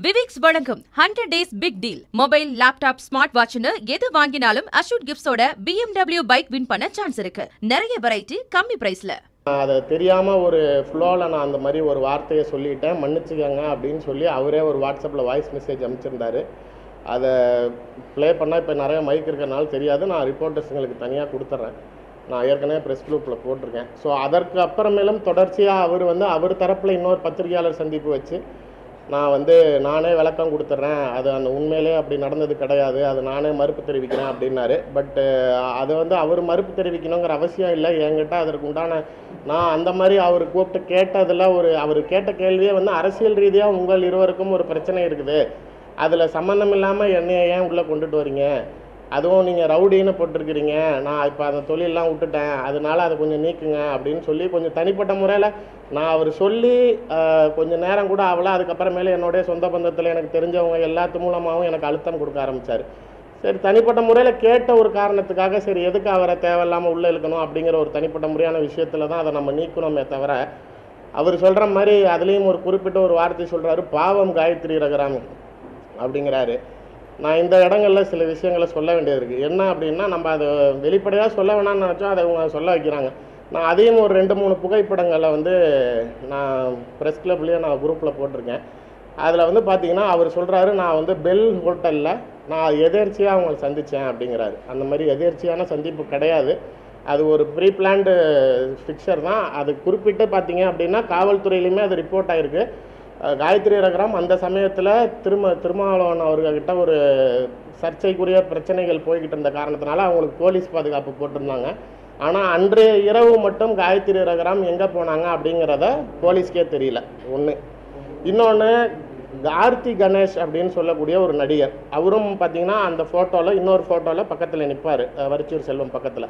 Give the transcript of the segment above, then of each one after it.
விவிக்ஸ் வழங்கும் hundred days big deal mobile laptop smart வாட்ச்னு எது வாங்கினாலும் அஷூட் கிஃப்ட்ஸோட BMW பைக் வின் பண்ண சான்ஸ் இருக்கு நிறைய வெரைட்டி கம்மி பிரைஸ்ல அதை தெரியாமல் ஒரு ஃப்ளோவில் நான் அந்த மாதிரி ஒரு வார்த்தையை சொல்லிட்டேன் மன்னிச்சுக்கோங்க அப்படின்னு சொல்லி அவரே ஒரு வாட்ஸ்அப்பில் வாய்ஸ் மெசேஜ் அனுப்பிச்சிருந்தாரு அதை ப்ளே பண்ணால் இப்போ நிறைய மைக் இருக்கிறனால தெரியாது நான் ரிப்போர்ட்டர்ஸுங்களுக்கு தனியாக கொடுத்துட்றேன் நான் ஏற்கனவே ப்ரெஸ் குரூப்பில் போட்டிருக்கேன் ஸோ அதற்கு அப்புறமேலும் தொடர்ச்சியாக அவர் வந்து அவர் தரப்பில் இன்னொரு பத்திரிகையாளர் சந்திப்பு வச்சு நான் வந்து நானே விளக்கம் கொடுத்துட்றேன் அது அந்த உண்மையிலே அப்படி நடந்தது கிடையாது அது நானே மறுப்பு தெரிவிக்கிறேன் அப்படின்னாரு பட் அது வந்து அவர் மறுப்பு தெரிவிக்கணுங்கிற அவசியம் இல்லை என்கிட்ட அதற்கு உண்டான நான் அந்த மாதிரி அவர் கூப்பிட்டு கேட்டதில் ஒரு அவர் கேட்ட கேள்வியே வந்து அரசியல் ரீதியாக உங்கள் இருவருக்கும் ஒரு பிரச்சனை இருக்குது அதில் சம்மந்தம் இல்லாமல் என்னைய ஏன் உள்ளே கொண்டுட்டு வரீங்க அதுவும் நீங்கள் ரவுடின்னு போட்டிருக்கிறீங்க நான் இப்போ அந்த தொழிலெலாம் விட்டுட்டேன் அதனால அதை கொஞ்சம் நீக்குங்க அப்படின்னு சொல்லி கொஞ்சம் தனிப்பட்ட முறையில் நான் அவர் சொல்லி ஆஹ், கொஞ்சம் நேரம் கூட ஆகல அதுக்கப்புறமேல என்னுடைய சொந்த பந்தத்தில் எனக்கு தெரிஞ்சவங்க எல்லாத்து மூலமாகவும் எனக்கு அழுத்தம் கொடுக்க ஆரம்பித்தார் சரி தனிப்பட்ட முறையில் கேட்ட ஒரு காரணத்துக்காக சரி எதுக்கு அவரை தேவையில்லாமல் உள்ளே இழுக்கணும் அப்படிங்கிற ஒரு தனிப்பட்ட முறையான விஷயத்தில் தான் அதை நம்ம நீக்கணுமே தவிர அவர் சொல்கிற மாதிரி அதுலேயும் ஒரு குறிப்பிட்ட ஒரு வார்த்தை சொல்கிறாரு பாவம் காயத்ரி ரகராம் அப்படிங்கிறாரு நான் இந்த இடங்கள்ல சில விஷயங்களை சொல்ல வேண்டியது இருக்குது என்ன அப்படின்னா நம்ம அதை வெளிப்படையாக சொல்ல வேணாம்னு நினச்சோம் அதை இவங்க சொல்ல வைக்கிறாங்க நான் அதையும் ஒரு ரெண்டு மூணு புகைப்படங்களை வந்து நான் ப்ரெஸ் கிளப்லேயே நான் குரூப்பில் போட்டிருக்கேன் அதில் வந்து பார்த்தீங்கன்னா அவர் சொல்கிறாரு நான் வந்து பெல் ஹோட்டலில் நான் எதேர்ச்சியாக அவங்களை சந்தித்தேன் அப்படிங்கிறாரு அந்த மாதிரி எதேர்ச்சியான சந்திப்பு கிடையாது அது ஒரு ப்ரீ பிளான்டு ஃபிக்சர் தான் அது குறிப்பிட்டு பார்த்தீங்க அப்படின்னா காவல்துறையிலையுமே அது ரிப்போர்ட் ஆயிருக்கு அஹ் காயத்ரி ரகரம் அந்த சமயத்தில் திரும திருமாவளவன் அவர்கிட்ட ஒரு சர்ச்சைக்குரிய பிரச்சனைகள் போய்கிட்டு இருந்த காரணத்தினால அவங்களுக்கு போலீஸ் பாதுகாப்பு போட்டிருந்தாங்க ஆனால் அன்றைய இரவு மட்டும் காயத்ரி ரகரம் எங்கே போனாங்க அப்படிங்கிறத போலீஸ்க்கே தெரியல ஒன்று இன்னொன்று ஆர்த்தி கணேஷ் அப்படின்னு சொல்லக்கூடிய ஒரு நடிகர் அவரும் பார்த்தீங்கன்னா அந்த ஃபோட்டோவில் இன்னொரு ஃபோட்டோவில் பக்கத்தில் நிற்பார் வரிச்சூர் செல்வம் பக்கத்தில்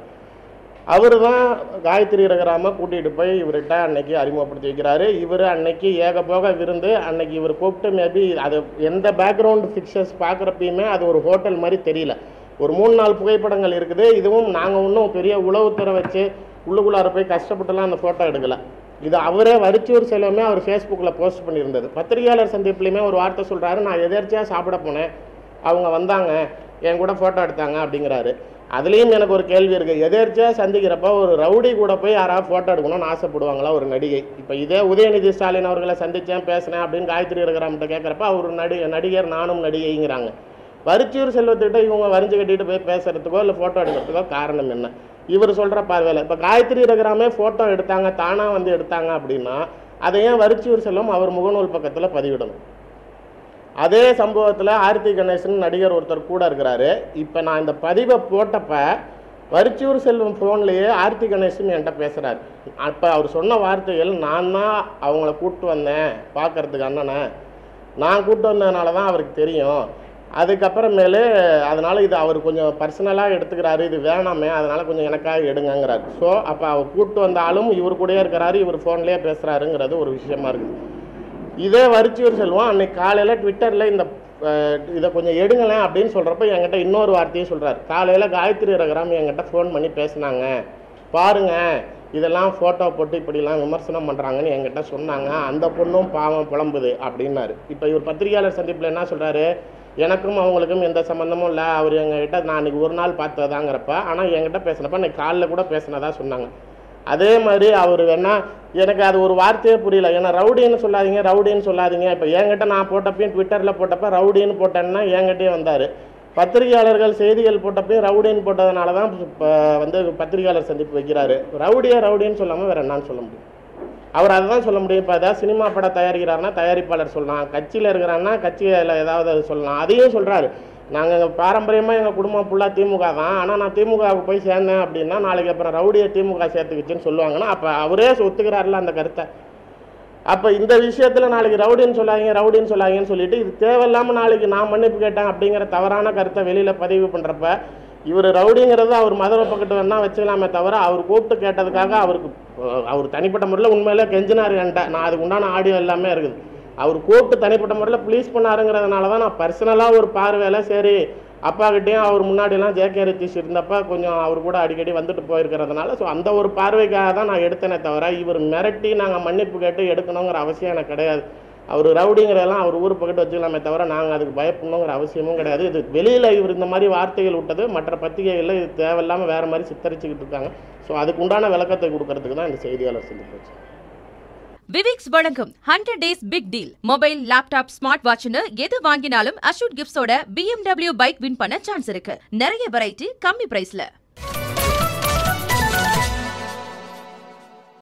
அவர் தான் காயத்ரி ரகராம கூட்டிகிட்டு போய் இவர்கிட்ட அன்னைக்கு அறிமுகப்படுத்தி வைக்கிறாரு இவர் அன்னைக்கு ஏக போக விருந்து அன்னைக்கு இவர் கூப்பிட்டு மேபி அது எந்த பேக்ரவுண்ட் பிக்சர்ஸ் பார்க்குறப்பயுமே அது ஒரு ஹோட்டல் மாதிரி தெரியல ஒரு மூணு நாலு புகைப்படங்கள் இருக்குது இதுவும் நாங்கள் இன்னும் பெரிய உளவுத்துறை வச்சு உள்ளுக்குள்ளார போய் கஷ்டப்பட்டுலாம் அந்த ஃபோட்டோ எடுக்கல இது அவரே வரிச்சூர் செல்வமே அவர் ஃபேஸ்புக்கில் போஸ்ட் பண்ணியிருந்தது பத்திரிகையாளர் சந்திப்புலையுமே ஒரு வார்த்தை சொல்கிறாரு நான் எதேர்ச்சியாக சாப்பிட போனேன் அவங்க வந்தாங்க என் கூட ஃபோட்டோ எடுத்தாங்க அப்படிங்கிறாரு அதுலேயும் எனக்கு ஒரு கேள்வி இருக்குது எதேர்ச்சியாக சந்திக்கிறப்ப ஒரு ரவுடி கூட போய் யாராவது ஃபோட்டோ எடுக்கணும்னு ஆசைப்படுவாங்களா ஒரு நடிகை இப்போ இதே உதயநிதி ஸ்டாலின் அவர்களை சந்தித்தேன் பேசினேன் அப்படின்னு காயத்ரி இருக்கிறாம்கிட்ட கேட்குறப்ப அவர் நடி நடிகர் நானும் நடிகைங்கிறாங்க வரிச்சூர் செல்வத்திட்ட இவங்க வரிஞ்சு கட்டிட்டு போய் பேசுறதுக்கோ இல்லை ஃபோட்டோ எடுக்கிறதுக்கோ காரணம் என்ன இவர் சொல்கிற பார்வையில் இப்போ காயத்ரி ரகுராமே ஃபோட்டோ எடுத்தாங்க தானாக வந்து எடுத்தாங்க அப்படின்னா அதை ஏன் வரிச்சூர் செல்வம் அவர் முகநூல் பக்கத்தில் பதிவிடணும் அதே சம்பவத்தில் ஆர்த்தி கணேசன் நடிகர் ஒருத்தர் கூட இருக்கிறாரு இப்போ நான் இந்த பதிவை போட்டப்ப வரிச்சூர் செல்வம் ஃபோன்லேயே ஆர்த்தி கணேசன் என்கிட்ட பேசுகிறார் அப்போ அவர் சொன்ன வார்த்தைகள் நான் தான் அவங்கள கூப்பிட்டு வந்தேன் பார்க்கறதுக்கு அண்ணனை நான் கூப்பிட்டு வந்ததுனால தான் அவருக்கு தெரியும் அதுக்கப்புறமேலு அதனால் இது அவர் கொஞ்சம் பர்சனலாக எடுத்துக்கிறாரு இது வேணாமே அதனால் கொஞ்சம் எனக்காக எடுங்கங்கிறார் ஸோ அப்போ அவர் கூப்பிட்டு வந்தாலும் இவர் கூடயே இருக்கிறாரு இவர் ஃபோன்லேயே பேசுகிறாருங்கிறது ஒரு விஷயமா இருக்குது இதே வரிச்சியூர் செல்வம் அன்னைக்கு காலையில் ட்விட்டரில் இந்த அஹ், இதை கொஞ்சம் எடுங்களேன் அப்படின்னு சொல்கிறப்ப என்கிட்ட இன்னொரு வார்த்தையும் சொல்கிறார் காலையில் காயத்ரி ரகராம் என்கிட்ட ஃபோன் பண்ணி பேசினாங்க பாருங்க இதெல்லாம் ஃபோட்டோ போட்டு இப்படிலாம் விமர்சனம் பண்ணுறாங்கன்னு என்கிட்ட சொன்னாங்க அந்த பொண்ணும் பாவம் புலம்புது அப்படின்னாரு இப்போ இவர் பத்திரிகையாளர் சந்திப்பில் என்ன சொல்கிறாரு எனக்கும் அவங்களுக்கும் எந்த சம்மந்தமும் இல்லை அவர் எங்ககிட்ட நான் அன்றைக்கி ஒரு நாள் பார்த்ததாங்கிறப்ப ஆனால் என்கிட்ட பேசினப்ப அன்றைக்கி காலைல கூட பேசினதா சொன்னாங்க அதே மாதிரி அவர் வேணா எனக்கு அது ஒரு வார்த்தையே புரியல ஏன்னா ரவுடின்னு சொல்லாதீங்க ரவுடின்னு சொல்லாதீங்க இப்போ என்கிட்ட நான் போட்டப்பையும் ட்விட்டரில் போட்டப்ப ரவுடின்னு போட்டேன்னா என்கிட்டயே வந்தார் பத்திரிகையாளர்கள் செய்திகள் போட்டப்பையும் ரவுடின்னு போட்டதுனால தான் இப்போ வந்து பத்திரிகையாளர் சந்திப்பு வைக்கிறாரு ரவுடியா ரவுடின்னு சொல்லாமல் வேற என்னன்னு சொல்ல முடியும் அவர் அதை தான் சொல்ல முடியும் இப்போ ஏதாவது சினிமா படம் தயாரிக்கிறாருன்னா தயாரிப்பாளர் சொல்லலாம் கட்சியில் இருக்கிறாருன்னா கட்சியில் ஏதாவது அது சொல்லலாம் அதையும் சொல்கிறாரு நாங்கள் பாரம்பரியமாக எங்கள் குடும்பம் ஃபுல்லாக திமுக தான் ஆனால் நான் திமுகவுக்கு போய் சேர்ந்தேன் அப்படின்னா நாளைக்கு அப்புறம் ரவுடியை திமுக சேர்த்துக்கிச்சுன்னு சொல்லுவாங்கன்னா அப்போ அவரே ஒத்துக்கிறாருல அந்த கருத்தை அப்போ இந்த விஷயத்தில் நாளைக்கு ரவுடின்னு சொல்லாதீங்க ரவுடின்னு சொல்லாதீங்கன்னு சொல்லிட்டு இது தேவையில்லாமல் நாளைக்கு நான் மன்னிப்பு கேட்டேன் அப்படிங்கிற தவறான கருத்தை வெளியில் பதிவு பண்ணுறப்ப இவர் ரவுடிங்கிறது அவர் மதுரை பக்கத்து வேணா வச்சுக்கலாமே தவிர அவர் கூப்பிட்டு கேட்டதுக்காக அவருக்கு அஹ், அவர் தனிப்பட்ட முறையில் உண்மையிலே கெஞ்சினார் என்கிட்ட நான் அதுக்கு உண்டான ஆடியோ எல்லாமே இருக்குது அவர் கூப்பிட்டு தனிப்பட்ட முறையில் ப்ளீஸ் பண்ணாருங்கிறதுனால தான் நான் பர்சனலாக ஒரு பார்வையில் சரி அப்பாக்கிட்டேயும் அவர் முன்னாடிலாம் ஜேகே ரித்தீஷ் இருந்தப்ப கொஞ்சம் அவர் கூட அடிக்கடி வந்துட்டு போயிருக்கிறதுனால ஸோ அந்த ஒரு பார்வைக்காக தான் நான் எடுத்தேனே தவிர இவர் மிரட்டி நாங்கள் மன்னிப்பு கேட்டு எடுக்கணுங்கிற அவசியம் எனக்கு கிடையாது அவர் ரவுடிங்கிறதெல்லாம் அவர் ஊர் பக்கத்து வச்சுக்கலாமே தவிர நாங்கள் அதுக்கு பயப்படணுங்கிற அவசியமும் கிடையாது இது வெளியில் இவர் இந்த மாதிரி வார்த்தைகள் விட்டது மற்ற பத்திரிகைகளில் இது தேவையில்லாமல் வேறு மாதிரி சித்தரிச்சுக்கிட்டு இருக்காங்க ஸோ அதுக்கு உண்டான விளக்கத்தை கொடுக்கறதுக்கு தான் இந்த செய்தியாளர் சந்திப்பு வச்சு விவிக்ஸ் வழங்கும் hundred days big deal mobile laptop smart வாட்ச்னு எது வாங்கினாலும் அஷூட் கிஃப்ட்ஸோட BMW பைக் வின் பண்ண சான்ஸ் இருக்கு நிறைய வெரைட்டி கம்மி பிரைஸ்ல